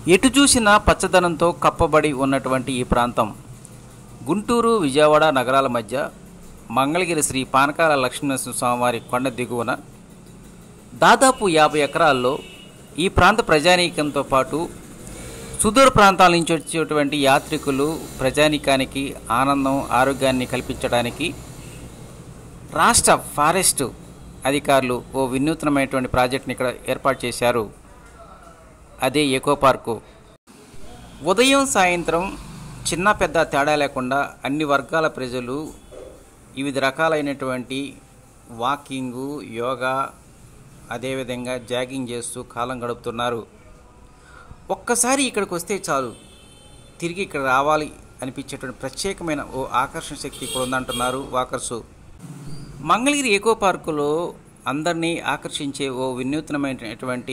ఎటు చూసినా పచ్చదనంతో కప్పబడి ఉన్నటువంటి ఈ ప్రాంతం గుంటూరు విజయవాడ నగరాల మధ్య మంగళగిరి శ్రీ పానకాల లక్ష్మీనరసింహ స్వామివారి కొండ దిగువన దాదాపు యాభై ఎకరాల్లో ఈ ప్రాంత ప్రజానీకంతో పాటు సుదూర ప్రాంతాల నుంచి వచ్చేటువంటి యాత్రికులు ప్రజానీకానికి ఆనందం ఆరోగ్యాన్ని కల్పించడానికి రాష్ట్ర ఫారెస్ట్ అధికారులు ఓ వినూత్నమైనటువంటి ప్రాజెక్ట్ని ఇక్కడ ఏర్పాటు చేశారు అదే ఎకో పార్కు ఉదయం సాయంత్రం చిన్న పెద్ద తేడా లేకుండా అన్ని వర్గాల ప్రజలు వివిధ రకాలైనటువంటి వాకింగు యోగా అదేవిధంగా జాగింగ్ చేస్తూ కాలం గడుపుతున్నారు ఒక్కసారి ఇక్కడికి వస్తే చాలు తిరిగి ఇక్కడ రావాలి అనిపించేటువంటి ప్రత్యేకమైన ఓ ఆకర్షణ శక్తి ఇక్కడ ఉందంటున్నారు వాకర్సు మంగళగిరి ఎకో పార్కులో అందరినీ ఆకర్షించే ఓ వినూత్నమైనటువంటి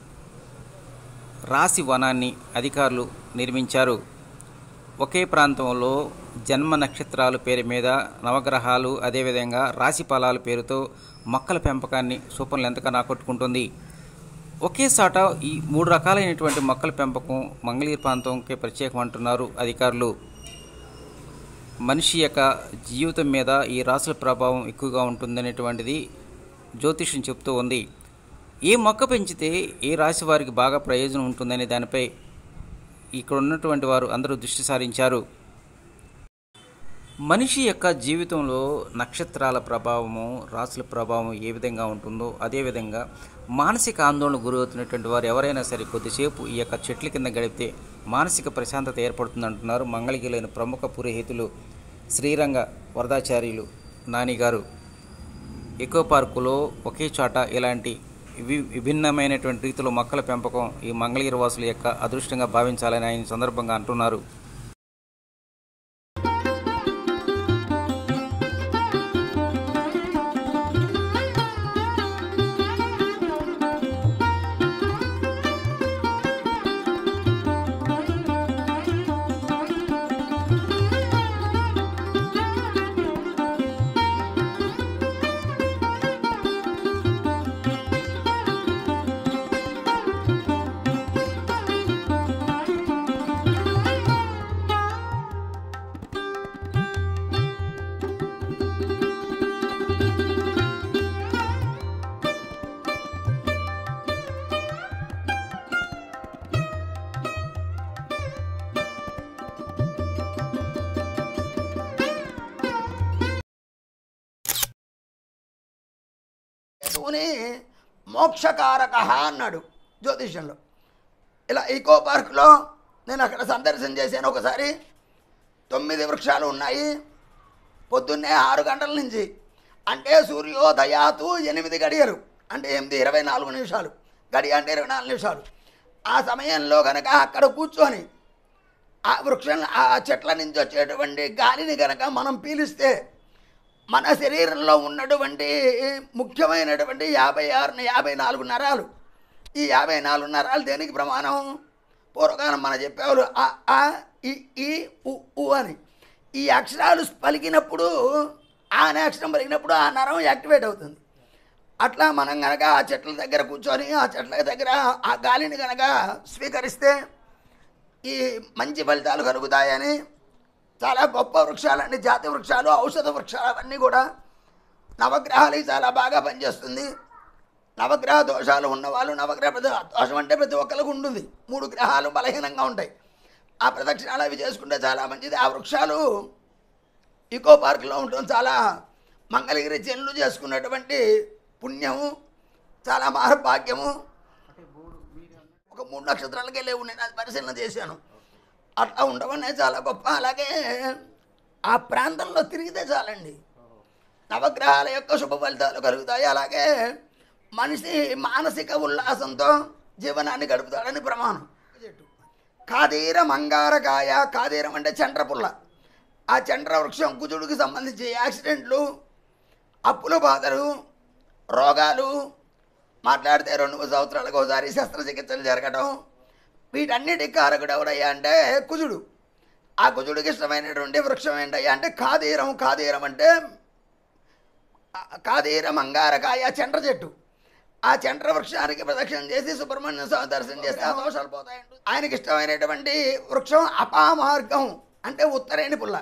రాశి వనాన్ని అధికారులు నిర్మించారు ఒకే ప్రాంతంలో జన్మ నక్షత్రాలు పేరు మీద నవగ్రహాలు అదేవిధంగా రాశి ఫలాల పేరుతో మొక్కల పెంపకాన్ని సూపర్లు ఎంతగానో ఆకట్టుకుంటుంది ఒకే సాట ఈ మూడు రకాలైనటువంటి మొక్కల పెంపకం మంగళగిరి ప్రాంతంకే ప్రత్యేకం అంటున్నారు అధికారులు మనిషి యొక్క జీవితం మీద ఈ రాసుల ప్రభావం ఎక్కువగా ఉంటుందనేటువంటిది జ్యోతిష్యం చెప్తూ ఉంది ఏ మొక్క పెంచితే ఏ రాశి వారికి బాగా ప్రయోజనం ఉంటుందనే దానిపై ఇక్కడ ఉన్నటువంటి వారు అందరూ దృష్టి సారించారు మనిషి యొక్క జీవితంలో నక్షత్రాల ప్రభావము రాసుల ప్రభావం ఏ విధంగా ఉంటుందో అదేవిధంగా మానసిక ఆందోళన గురవుతున్నటువంటి వారు ఎవరైనా సరే కొద్దిసేపు ఈ యొక్క చెట్ల కింద గడిపితే మానసిక ప్రశాంతత ఏర్పడుతుందంటున్నారు మంగళగిరిలోని ప్రముఖ పురోహితులు శ్రీరంగ వరదాచార్యులు నాని గారు ఎకో పార్కులో ఒకే చోట ఇలాంటి వి విభిన్నమైనటువంటి రీతిలో మొక్కల పెంపకం ఈ మంగళగిరి వాసుల యొక్క అదృష్టంగా భావించాలని ఆయన ఈ సందర్భంగా అంటున్నారు శివుని మోక్షకారక అన్నాడు జ్యోతిష్యంలో ఇలా ఈకో పార్క్లో నేను అక్కడ సందర్శన చేశాను ఒకసారి తొమ్మిది వృక్షాలు ఉన్నాయి పొద్దున్నే ఆరు గంటల నుంచి అంటే సూర్యోదయాతు ఎనిమిది గడియలు అంటే ఎనిమిది ఇరవై నాలుగు నిమిషాలు గడియ అంటే ఇరవై నాలుగు నిమిషాలు ఆ సమయంలో కనుక అక్కడ కూర్చొని ఆ వృక్షం ఆ చెట్ల నుంచి వచ్చేటువంటి గాలిని కనుక మనం పీలిస్తే మన శరీరంలో ఉన్నటువంటి ముఖ్యమైనటువంటి యాభై ఆరు యాభై నాలుగు నరాలు ఈ యాభై నాలుగు నరాలు దేనికి ప్రమాణం పూర్వకాలం మన చెప్పేవాళ్ళు ఆ ఆ ఈ ఈ ఉ ఉ అని ఈ అక్షరాలు పలికినప్పుడు ఆ అనే అక్షరం పలికినప్పుడు ఆ నరం యాక్టివేట్ అవుతుంది అట్లా మనం కనుక ఆ చెట్ల దగ్గర కూర్చొని ఆ చెట్ల దగ్గర ఆ గాలిని కనుక స్వీకరిస్తే ఈ మంచి ఫలితాలు కలుగుతాయని చాలా గొప్ప వృక్షాలండి జాతి వృక్షాలు ఔషధ వృక్షాలు అవన్నీ కూడా నవగ్రహాలు చాలా బాగా పనిచేస్తుంది నవగ్రహ దోషాలు ఉన్నవాళ్ళు నవగ్రహ ప్రద- దోషం అంటే ప్రతి ఒక్కరికి ఉంటుంది మూడు గ్రహాలు బలహీనంగా ఉంటాయి ఆ ప్రదక్షిణాలు అవి చేసుకుంటే చాలా మంచిది ఆ వృక్షాలు ఈకో పార్క్లో ఉండడం చాలా మంగళగిరి జనులు చేసుకున్నటువంటి పుణ్యము చాలా మహర్భాగ్యము ఒక మూడు నక్షత్రాలకి వెళ్ళి నేను అది పరిశీలన చేశాను అట్లా ఉండవనే చాలా గొప్ప అలాగే ఆ ప్రాంతంలో తిరిగితే చాలండి నవగ్రహాల యొక్క శుభ ఫలితాలు కలుగుతాయి అలాగే మనిషి మానసిక ఉల్లాసంతో జీవనాన్ని గడుపుతాడని ప్రమాణం కాదీర మంగారకాయ కాదీరం అంటే చండ్రపుల్ల ఆ చండ్ర వృక్షం కుజుడికి సంబంధించి యాక్సిడెంట్లు అప్పుల బాధలు రోగాలు మాట్లాడితే రెండు మూడు సంవత్సరాలకు ఒకసారి శస్త్రచికిత్సలు జరగడం వీటన్నిటికి కారకుడు ఎవడయ్యా అంటే కుజుడు ఆ కుజుడికి ఇష్టమైనటువంటి వృక్షం ఏంటయ్యా అంటే కాదీరం కాదీరం అంటే ఆ కాదీరం అంగారకాయ చండ్ర చెట్టు ఆ చండ్ర వృక్షానికి ప్రదక్షిణ చేసి సుబ్రహ్మణ్య స్వామి దర్శనం చేస్తే ఆ దోషాలు పోతాయండి ఆయనకి ఇష్టమైనటువంటి వృక్షం అపామార్గం అంటే ఉత్తరేణి పుల్ల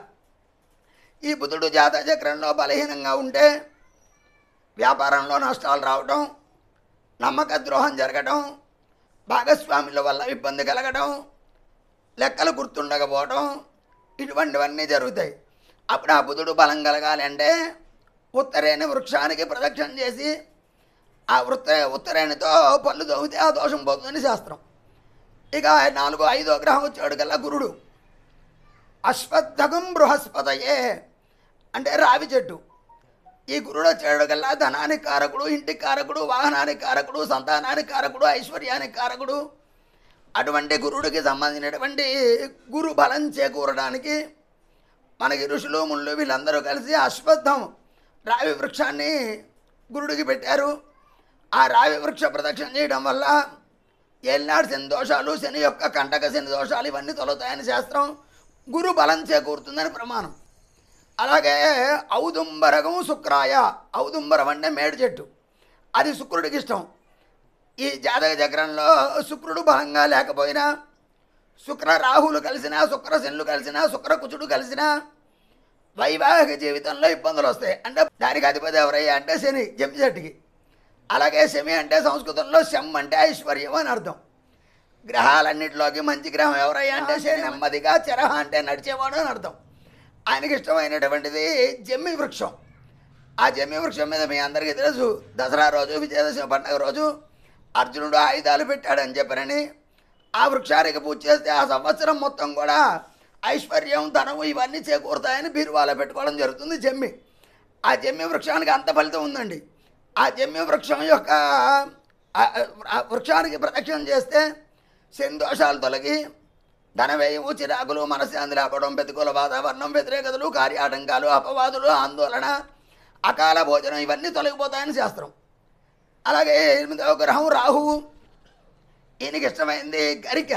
ఈ బుధుడు జాత చక్రంలో బలహీనంగా ఉంటే వ్యాపారంలో నష్టాలు రావటం నమ్మక ద్రోహం జరగటం భాగస్వాముల వల్ల ఇబ్బంది కలగడం లెక్కలు గుర్తుండకపోవడం ఇటువంటివన్నీ జరుగుతాయి అప్పుడు ఆ బుధుడు బలం కలగాలి అంటే ఉత్తరేణి వృక్షానికి ప్రదక్షిణ చేసి ఆ వృత్త ఉత్తరేణితో పళ్ళు తవ్వితే ఆ దోషం పోతుందని శాస్త్రం ఇక నాలుగో ఐదో గ్రహం వచ్చాడు కల్లా గురుడు అశ్వత్థకం బృహస్పతయే అంటే రావి చెట్టు ఈ గురుడు వచ్చాడు కల్లా ధనానికి కారకుడు ఇంటికి కారకుడు వాహనానికి కారకుడు సంతానానికి కారకుడు ఐశ్వర్యానికి కారకుడు అటువంటి గురుడికి సంబంధించినటువంటి గురు బలం చేకూరడానికి మనకి ఋషులు ముళ్ళు వీళ్ళందరూ కలిసి అశ్వత్థం రావి వృక్షాన్ని గురుడికి పెట్టారు ఆ రావి వృక్ష ప్రదక్షిణ చేయడం వల్ల ఏలినాడు శని దోషాలు శని యొక్క కంటక శని దోషాలు ఇవన్నీ తొలగుతాయని శాస్త్రం గురు బలం చేకూరుతుందని ప్రమాణం అలాగే ఔదుంబరకం శుక్రాయ ఔదుంబరం అంటే మేడి చెట్టు అది శుక్రుడికి ఇష్టం ఈ జాతక చక్రంలో శుక్రుడు బలంగా లేకపోయినా శుక్ర రాహులు కలిసినా శుక్ర శనులు కలిసినా శుక్ర కుచుడు కలిసినా వైవాహిక జీవితంలో ఇబ్బందులు వస్తాయి అంటే దానికి అధిపతి ఎవరయ్యా అంటే శని జంపి చెట్టుకి అలాగే శమి అంటే సంస్కృతంలో శం అంటే ఐశ్వర్యం అని అర్థం గ్రహాలన్నిటిలోకి మంచి గ్రహం ఎవరయ్యా అంటే శని నెమ్మదిగా చెరహ అంటే నడిచేవాడు అని అర్థం ఆయనకి ఇష్టమైనటువంటిది జమ్మి వృక్షం ఆ జమ్మి వృక్షం మీద మీ అందరికీ తెలుసు దసరా రోజు విజయదశమి పండుగ రోజు అర్జునుడు ఆయుధాలు పెట్టాడని చెప్పనని ఆ వృక్షానికి పూజ చేస్తే ఆ సంవత్సరం మొత్తం కూడా ఐశ్వర్యం ధనము ఇవన్నీ చేకూరుతాయని బీరువాలో పెట్టుకోవడం జరుగుతుంది జమ్మి ఆ జమ్మి వృక్షానికి అంత ఫలితం ఉందండి ఆ జమ్మి వృక్షం యొక్క ఆ- ఆ వృక్షానికి ప్రదక్షిణం చేస్తే శని దోషాలు తొలగి ధనవ్యయము చిరాకులు మనశ్శాంతి రావడం ప్రతికూల వాతావరణం వ్యతిరేకతలు కార్యాటంకాలు అపవాదులు ఆందోళన అకాల భోజనం ఇవన్నీ తొలగిపోతాయని శాస్త్రం అలాగే ఎనిమిదవ గ్రహం రాహువు ఈయనకి ఇష్టమైంది గరిక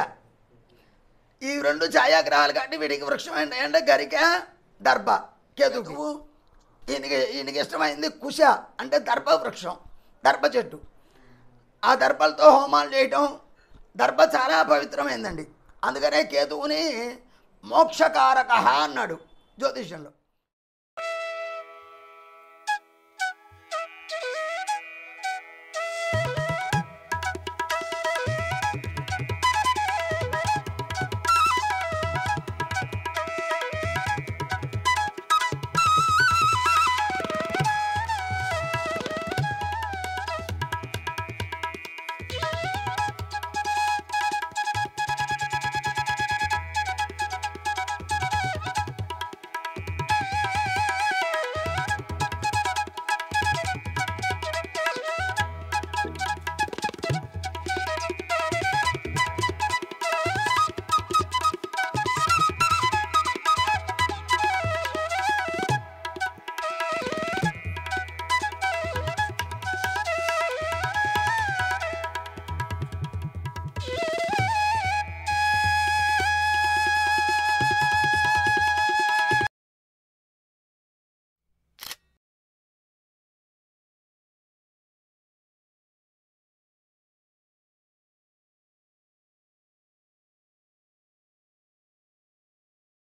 ఈ రెండు ఛాయాగ్రహాలు కాబట్టి వీడికి వృక్షం ఏంటి అంటే గరిక దర్భ కేతుకు ఈయనకి ఈయనకి ఇష్టమైంది కుశ అంటే దర్భ వృక్షం దర్భ చెట్టు ఆ దర్భలతో హోమాలు చేయటం దర్భ చాలా పవిత్రమైందండి అందుకనే కేతువుని మోక్షకారక అన్నాడు జ్యోతిష్యంలో